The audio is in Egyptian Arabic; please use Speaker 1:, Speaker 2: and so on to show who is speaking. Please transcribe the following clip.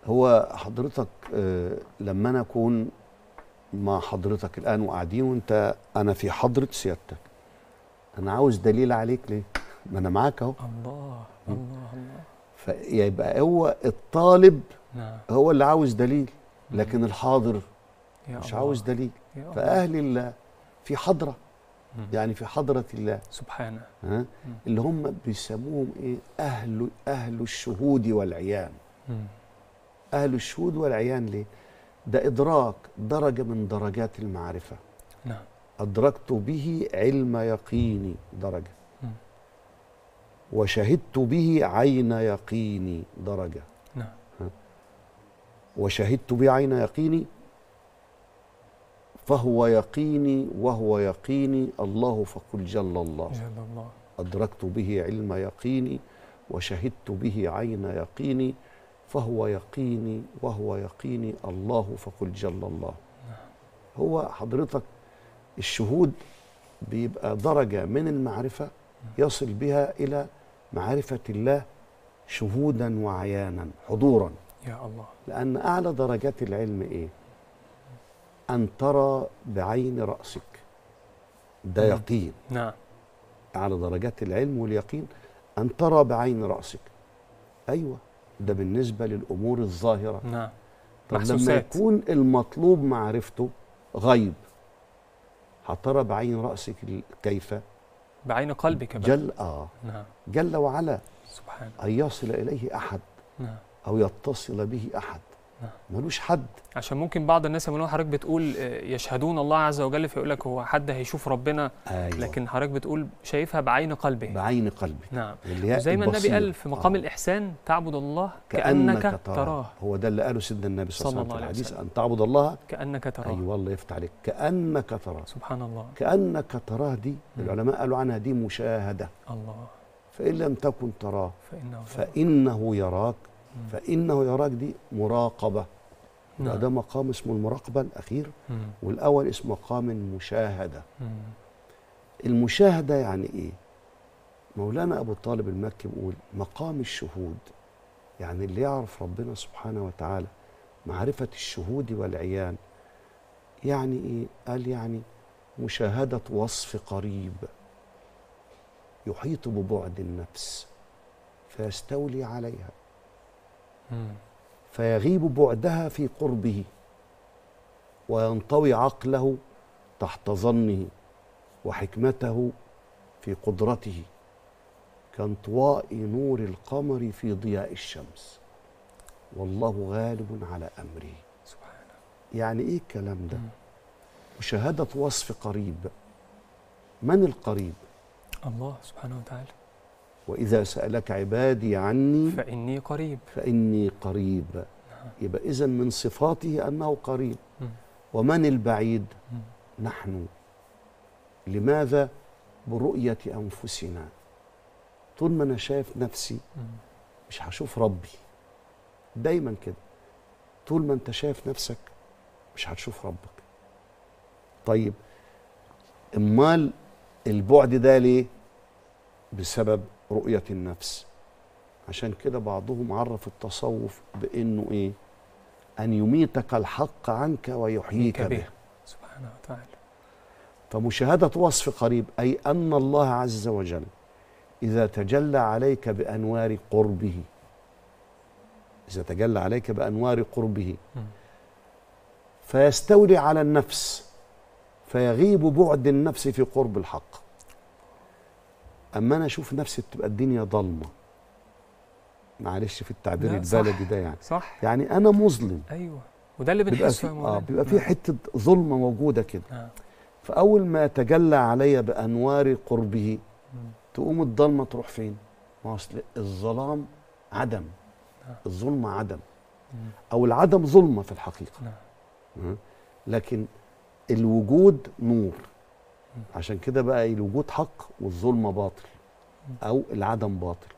Speaker 1: هو حضرتك آه، لما انا اكون مع حضرتك الان وقاعدين وانت انا في حضره سيادتك انا عاوز دليل عليك ليه ما انا معاك اهو
Speaker 2: الله الله الله
Speaker 1: فيبقى هو الطالب
Speaker 2: نعم
Speaker 1: هو اللي عاوز دليل لكن الحاضر
Speaker 2: يا
Speaker 1: مش
Speaker 2: الله.
Speaker 1: عاوز دليل
Speaker 2: يا الله.
Speaker 1: فاهل الله في حضره
Speaker 2: مم.
Speaker 1: يعني في حضره الله
Speaker 2: سبحانه
Speaker 1: ها اللي هم بيسموهم ايه اهل اهل الشهود والعيان
Speaker 2: مم.
Speaker 1: اهل الشهود والعيان ليه ده ادراك درجه من درجات المعرفه
Speaker 2: نعم
Speaker 1: ادركت به علم يقيني درجه
Speaker 2: مم.
Speaker 1: وشهدت به عين يقيني درجه
Speaker 2: نعم
Speaker 1: وشهدت به عين يقيني فهو يقيني وهو يقيني الله فقل جل الله
Speaker 2: جل الله
Speaker 1: أدركت به علم يقيني وشهدت به عين يقيني فهو يقيني وهو يقيني الله فقل جل الله هو حضرتك الشهود بيبقى درجة من المعرفة يصل بها إلى معرفة الله شهودا وعيانا حضورا
Speaker 2: يا الله
Speaker 1: لأن أعلى درجات العلم إيه؟ أن ترى بعين رأسك ده
Speaker 2: مم.
Speaker 1: يقين
Speaker 2: نعم
Speaker 1: أعلى درجات العلم واليقين أن ترى بعين رأسك أيوة ده بالنسبة للأمور الظاهرة
Speaker 2: نعم
Speaker 1: طب لما
Speaker 2: محسوسات.
Speaker 1: يكون المطلوب معرفته غيب هترى بعين رأسك ال- كيف
Speaker 2: بعين قلبك بقى
Speaker 1: جل آه
Speaker 2: نعم
Speaker 1: جل وعلا
Speaker 2: سبحانه
Speaker 1: أن يصل إليه أحد
Speaker 2: نعم
Speaker 1: أو يتصل به أحد
Speaker 2: نعم.
Speaker 1: ملوش حد
Speaker 2: عشان ممكن بعض الناس يقولون حضرتك بتقول آه، يشهدون الله عز وجل فيقول لك هو حد هيشوف ربنا
Speaker 1: أيوة
Speaker 2: لكن حضرتك بتقول شايفها بعين قلبه
Speaker 1: بعين قلبك
Speaker 2: نعم
Speaker 1: الياء
Speaker 2: زي ما النبي
Speaker 1: البصير.
Speaker 2: قال في مقام
Speaker 1: آه.
Speaker 2: الإحسان تعبد الله
Speaker 1: كأنك,
Speaker 2: كأنك
Speaker 1: تراه.
Speaker 2: تراه
Speaker 1: هو ده اللي قاله سيدنا النبي صلى الله
Speaker 2: صلى
Speaker 1: عليه وسلم
Speaker 2: الله
Speaker 1: في
Speaker 2: عليه
Speaker 1: الحديث أن تعبد الله
Speaker 2: كأنك تراه
Speaker 1: أيوة الله يفتح عليك كأنك تراه
Speaker 2: سبحان الله
Speaker 1: كأنك تراه دي
Speaker 2: مم.
Speaker 1: العلماء قالوا عنها دي مشاهدة
Speaker 2: الله
Speaker 1: فإن لم تكن تراه
Speaker 2: فإنه
Speaker 1: فإنه يراك
Speaker 2: مم.
Speaker 1: فإنه يراك دي مراقبة يبقى
Speaker 2: نعم.
Speaker 1: ده مقام اسمه المراقبة الأخير
Speaker 2: مم.
Speaker 1: والأول اسمه مقام المشاهدة
Speaker 2: مم.
Speaker 1: المشاهدة يعني إيه؟ مولانا أبو طالب المكي بيقول مقام الشهود يعني اللي يعرف ربنا سبحانه وتعالى معرفة الشهود والعيان يعني إيه؟ قال يعني مشاهدة وصف قريب يحيط ببعد النفس فيستولي عليها
Speaker 2: مم.
Speaker 1: فيغيب بعدها في قربه وينطوي عقله تحت ظنه وحكمته في قدرته كانطواء نور القمر في ضياء الشمس والله غالب على امره
Speaker 2: سبحانه
Speaker 1: يعني ايه الكلام ده
Speaker 2: مم.
Speaker 1: مشاهده وصف قريب من القريب
Speaker 2: الله سبحانه وتعالى
Speaker 1: واذا سالك عبادي عني
Speaker 2: فإني قريب
Speaker 1: فاني قريب
Speaker 2: نعم.
Speaker 1: يبقى اذا من صفاته انه قريب
Speaker 2: مم.
Speaker 1: ومن البعيد
Speaker 2: مم.
Speaker 1: نحن لماذا برؤيه انفسنا طول ما انا شايف نفسي
Speaker 2: مم.
Speaker 1: مش هشوف ربي دايما كده طول ما انت شايف نفسك مش هتشوف ربك طيب امال البعد ده ليه بسبب رؤيه النفس عشان كده بعضهم عرف التصوف بانه ايه ان يميتك الحق عنك ويحييك
Speaker 2: به.
Speaker 1: به
Speaker 2: سبحانه وتعالى
Speaker 1: فمشاهدة وصف قريب أي أن الله عز وجل إذا تجلى عليك بأنوار قربه إذا تجلى عليك بأنوار قربه
Speaker 2: مم.
Speaker 1: فيستولي على النفس فيغيب بعد النفس في قرب الحق أما أنا أشوف نفسي بتبقى الدنيا ضلمة معلش في التعبير
Speaker 2: لا، صح.
Speaker 1: البلدي ده يعني
Speaker 2: صح
Speaker 1: يعني أنا مظلم
Speaker 2: أيوه وده اللي
Speaker 1: بيبقى
Speaker 2: بنحسه
Speaker 1: في
Speaker 2: يا
Speaker 1: آه
Speaker 2: مولانا
Speaker 1: بيبقى في
Speaker 2: نعم.
Speaker 1: حتة ظلمة موجودة كده
Speaker 2: نعم.
Speaker 1: فأول ما يتجلى علي بأنوار قربه
Speaker 2: مم.
Speaker 1: تقوم الضلمه تروح فين؟ ما هو اصل الظلام عدم
Speaker 2: نعم.
Speaker 1: الظلمه عدم
Speaker 2: مم.
Speaker 1: او العدم ظلمه في الحقيقه
Speaker 2: نعم.
Speaker 1: م? لكن الوجود نور
Speaker 2: مم.
Speaker 1: عشان كده بقى الوجود حق والظلمه باطل
Speaker 2: مم.
Speaker 1: او العدم باطل